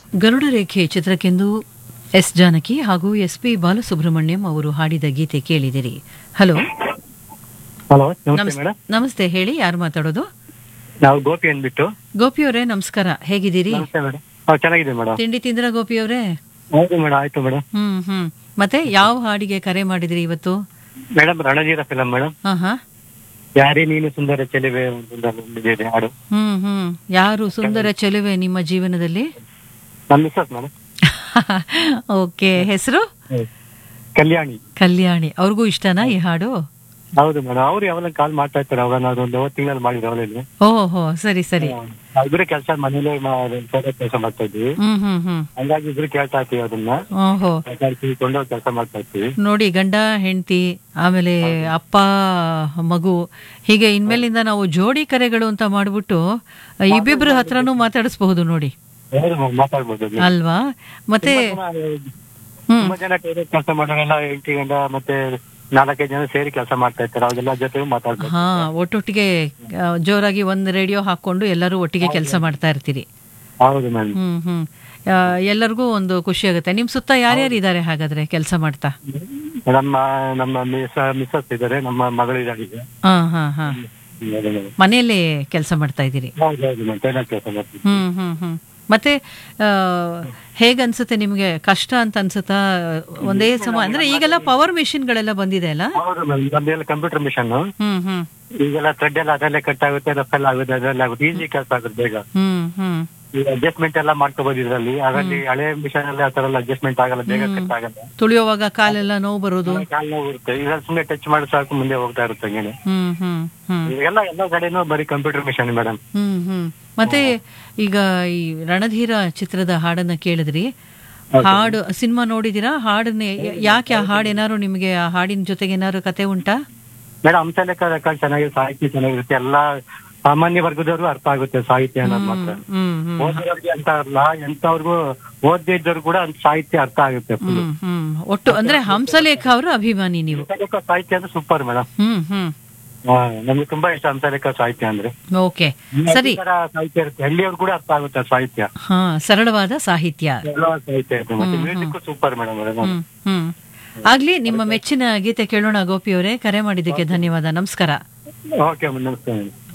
ಗರುಡ ರೇಖೆ ಚಿತ್ರಕ್ಕೆಂದು ಎಸ್ ಜಾನಕಿ ಹಾಗೂ S P Balasubrahmanyam ಅವರು ಹಾಡಿದ ಗೀತೆ ಕೇಳಿದಿರಿ ಹಲೋ ಹಲೋ ನಮಸ್ತೆ ನಮಸ್- ಮೇಡಮ್ ನಮಸ್ತೆ ಹೇಳಿ ಯಾರು ಮಾತಾಡೋದು ನಾವು ಗೋಪಿ ಅಂದ್ಬಿಟ್ಟು ಗೋಪಿಯವರೇ ನಮಸ್ಕಾರ ಹೇಗಿದ್ದೀರಿ ನಮಸ್ತೆ ಮೇಡಮ್ ಹೌದು ಚೆನ್ನಾಗಿದೆ ಮೇಡಮ್ ತಿಂಡಿ ತಿಂದ್ರ ಗೋಪಿಯವರೇ ಹೌದು ಮೇಡಮ್ ಆಯ್ತು ಮೇಡಮ್ ಹ್ಮ್ ಹ್ಮ್ ಮತ್ತೆ ಯಾವ ಹಾಡಿಗೆ ಕರೆ ಮಾಡಿದ್ರಿ ಇವತ್ತು ಮೇಡಮ್ ರಣಧೀರ ಫಿಲಂ ಮೇಡಮ್ ಹಾ ಹಾ ಯಾರೇ ನೀನು ಸುಂದರ ಚೆಲುವೆ ಒಂದಿದೆ ಹಾಡು ಹ್ಮ್ ಹ್ಮ್ ಯಾರು ಸುಂದರ ಚೆಲುವೆ ನಿಮ್ಮ ಜೀವನದಲ್ಲಿ ನಮ್ಮ ಮಿಸ್ಸಸ್ ಮೇಡಮ್ ಓಕೆ ಹೆಸರು ಕಲ್ಯಾಣಿ ಕಲ್ಯಾಣಿ ಅವ್ರಿಗೂ ಇಷ್ಟನಾ ಈ ಹಾಡು ಹೌದು ಮೇಡಮ್ ಅವ್ರು ಯಾವಾಗ ಕಾಲ್ ಮಾಡ್ತಾ ಇರ್ತಾರೆ ಅವಾಗ ನಾವು ಒಂದು ತಿಂಗಳಲ್ಲಿ ಮಾಡಿದ್ರು ಅವಳಲ್ಲಿ ಓಹೋ ಸರಿ ಸರಿ ಇಬ್ಬರು ಕೆಲಸ ಮನೇಲೆ ಕೆಲಸ ಮಾಡ್ತಾ ಇದ್ವಿ ಹ್ಮ್ ಹ್ಮ್ ಹ್ಮ್ ಹಂಗಾಗಿ ಇಬ್ರು ಕೇಳ್ತಾ ಇರ್ತೀವಿ ಅದನ್ನ ಓಹೋ ತಿಳ್ಕೊಂಡು ಕೆಲಸ ಮಾಡ್ತಾ ಇರ್ತೀವಿ ನೋಡಿ ಗಂಡ ಹೆಂಡತಿ ಆಮೇಲೆ ಅಪ್ಪ ಮಗು ಹೀಗೆ ಇನ್ಮೇಲಿಂದ ನಾವು ಜೋಡಿ ಕರೆಗಳು ಅಂತ ಮಾಡ್ಬಿಟ್ಟು ಇಬ್ಬಿಬ್ರ ಹತ್ರನೂ ಮಾತಾಡಿಸ್ಬಹುದು ನೋಡಿ ಹೌದು ma'am, ಮಾತಾಡ್ಬೋದು ಅದು. ಅಲ್ವಾ ಮತ್ತೆ ತುಂಬಾ ಜನ- ಹ್ಮ್ ತುಂಬಾ ಜನ ಕೆಲಸ ಮಾಡೋರೆಲ್ಲ ಎಂಟಿ ಗಂಡ ಮತ್ತೆ ನಾಲ್ಕೈದು ಜನ ಸೇರಿ ಕೆಲಸ ಮಾಡ್ತಾ ಇರ್ತಾರೆ ಅವ್ರೆಲ್ಲ ಜೊತೆ ಮಾತಾಡ್ಬೇಕು ಹಾ ಒಟ್ಟೊಟ್ಟಿಗೆ ಆ, ಜೋರಾಗಿ ಒಂದ್ ರೇಡಿಯೋ ಹಾಕೊಂಡು ಎಲ್ಲರೂ ಒಟ್ಟಿಗೆ ಕೆಲಸ ಮಾಡ್ತಾ ಇರ್ತೀರಿ ಹೌದು ಮೇಡಮ್ ಹ್ಮ್ ಹ್ಮ್ ಆ, ಎಲ್ಲರಿಗೂ ಒಂದು ಖುಷಿ ಆಗುತ್ತೆ ನಿಮ್ ಸುತ್ತ ಯಾರ್ಯಾರು ಇದ್ದಾರೆ ಹಾಗಾದ್ರೆ ಕೆಲಸ ಮಾಡ್ತಾ ನಮ್ಮ ನಮ್ಮ ಮಿಸ್ ಮಿಸ್ಸಸ್ ಇದ್ದಾರೆ ನಮ್ಮ ಮಗಳು ಇದ್ದಾರೆ ಈಗ ಹಾ ಹಾ ಹಾ ಹೌದು madam. ಮನೆಯಲ್ಲೇ ಕೆಲಸ ಮಾಡ್ತಾ ಇದ್ದೀರಿ ಹೌದು ಹೌದು ಮೇಡಮ್ ಟೈಲರ್ ಕೆಲಸ ಮಾಡ್ತೀವಿ ಹ್ಮ್ ಹ್ಮ್ ಹ್ಮ್ ಮತ್ತೆ ಆ, ಹೇಗನ್ಸುತ್ತೆ ನಿಮ್ಗೆ ಕಷ್ಟ ಅಂತ ಅನ್ಸುತ್ತಾ ಒಂದೇ ಸಮ ಅಂದ್ರೆ ಈಗೆಲ್ಲ ಪವರ್ ಮಿಷಿನ್ಗಳೆಲ್ಲ ಬಂದಿದೆ ಅಲ್ಲ ಹೌದು ಮೇಡಮ್ ನಮ್ದೆಲ್ಲ ಕಂಪ್ಯೂಟರ್ ಮಿಷನ್ ಹ್ಮ್ ಹ್ಮ್ ಈಗೆಲ್ಲ ಥ್ರೆಡ್ ಎಲ್ಲ ಅದರಲ್ಲೇ ಕಟ್ ಆಗುತ್ತೆ ರಫ್ ಎಲ್ಲ ಆಗುತ್ತೆ ಅದರಲ್ಲೇ ಆಗುತ್ತೆ ಈಸಿ ಕೆಲಸ ಆಗುತ್ತೆ ಬೇಗ ಹ್ಮ್ ಹ್ಮ್ ಈಗ ಅಡ್ಜಸ್ಟ್ಮೆಂಟ್ ಎಲ್ಲ ಮಾಡ್ಕೋಬಹುದು ಇದರಲ್ಲಿ ಅದರಲ್ಲಿ ಹಳೆ ಮಿಷನ್ ಅಲ್ಲಿ ಆ ತರ ಎಲ್ಲ ಅಡ್ಜಸ್ಟ್ಮೆಂಟ್ ಆಗಲ್ಲ ಬೇಗ ಕಟ್ ಆಗಲ್ಲ ತುಳಿಯುವಾಗ ಕಾಲೆಲ್ಲ ನೋವು ಬರೋದು ಕಾಲ್ ನೋವು ಇರುತ್ತೆ ಈಗ ಸುಮ್ಮನೆ ಟಚ್ ಮಾಡಿ ಸಾಕು ಮುಂದೆ ಹೋಗ್ತಾ ಇರುತ್ತೆ ಹಂಗೇನೆ ಹ್ಮ್ ಹ್ಮ್ ಹ್ಮ್ ಈಗೆಲ್ಲ ಎಲ್ಲ ಕಡೆನೂ ಬರೀ ಕಂಪ್ಯೂಟರ್ ಮಿಷನ್ ಮೇಡಮ್ ಹ್ಮ್ ಹ್ಮ್ ಮತ್ತೆ ಈಗ ಈ ರಣಧೀರ ಚಿತ್ರದ ಹಾಡನ್ನ ಕೇಳಿದ್ರಿ ಹಾಡು ಸಿನಿಮಾ ನೋಡಿದೀರಾ ಹಾಡನ್ನ ಯ- ಯಾಕೆ ಆ ಹಾಡು ಏನಾದ್ರು ನಿಮ್ಗೆ ಆ ಹಾಡಿನ ಜೊತೆಗೆ ಏನಾದ್ರು ಕತೆ ಉಂಟಾ ಮೇಡಮ್ ಅಂಶ ಲೆಕ್ಕ ರೆಕಾರ್ಡ್ ಚೆನ್ನಾಗಿದೆ ಸಾಹಿತ್ಯ ಚೆನ್ನಾಗಿರುತ್ತೆ ಎಲ್ಲ ಸಾಮಾನ್ಯ ವರ್ಗದವರು ಅರ್ಥ ಆಗುತ್ತೆ ಸಾಹಿತ್ಯ ಅನ್ನೋದು ಮಾತ್ರ ಹ್ಮ್ ಹ್ಮ್ ಓದಿರೋರಿಗೆ ಅಂತ ಅಲ್ಲ ಎಂತವ್ರಿಗೂ ಓದದೇ ಇದ್ದವ್ರು ಕೂಡ ಅಂತ ಸಾಹಿತ್ಯ ಅರ್ಥ ಆಗುತ್ತೆ full. ಹ್ಮ್ ಹ್ಮ್ ಒಟ್ಟು ಅಂದ್ರೆ ಹಂಸಲೇಖ ಅವರ ಅಭಿಮಾನಿ ನೀವು ಹಂಸಲೇಖ ಸಾಹಿತ್ಯ ಅಂದ್ರೆ ಸೂಪರ್ ಮೇಡಮ್ ಹ್ಮ್ ಹ್ಮ್ ನಮ್ಗೆ ತುಂಬಾ ಇಷ್ಟ ಹಂಸಲೇಖ ಸಾಹಿತ್ಯ ಅಂದ್ರೆ ಓಕೆ ಸರಿ ಈ ತರ ಸಾಹಿತ್ಯ ಇರುತ್ತೆ ಹಳ್ಳಿಯವ್ರು ಕೂಡ ಅರ್ಥ ಆಗುತ್ತೆ ಸಾಹಿತ್ಯ ಹಾ ಸರಳವಾದ ಸಾಹಿತ್ಯ ಎಲ್ಲ ಸಾಹಿತ್ಯ ಇರುತ್ತೆ ಮತ್ತೆ ಮ್ಯೂಸಿಕ್ ಸೂಪರ್ ಮೇಡಮ್ ಹ್ಮ್ ಹ್ಮ್ ಆಗ್ಲಿ ನಿಮ್ಮ ಮೆಚ್ಚಿನ ಗೀತೆ ಕೇಳೋಣ ಗೋಪಿಯವರೇ ಕರೆ ಮಾಡಿದ್ದಕ್ಕೆ ಧನ್ಯವಾದ ನಮಸ್ಕಾರ ಓಕೆ ನಮಸ್ತೆ ಮೇಡಮ್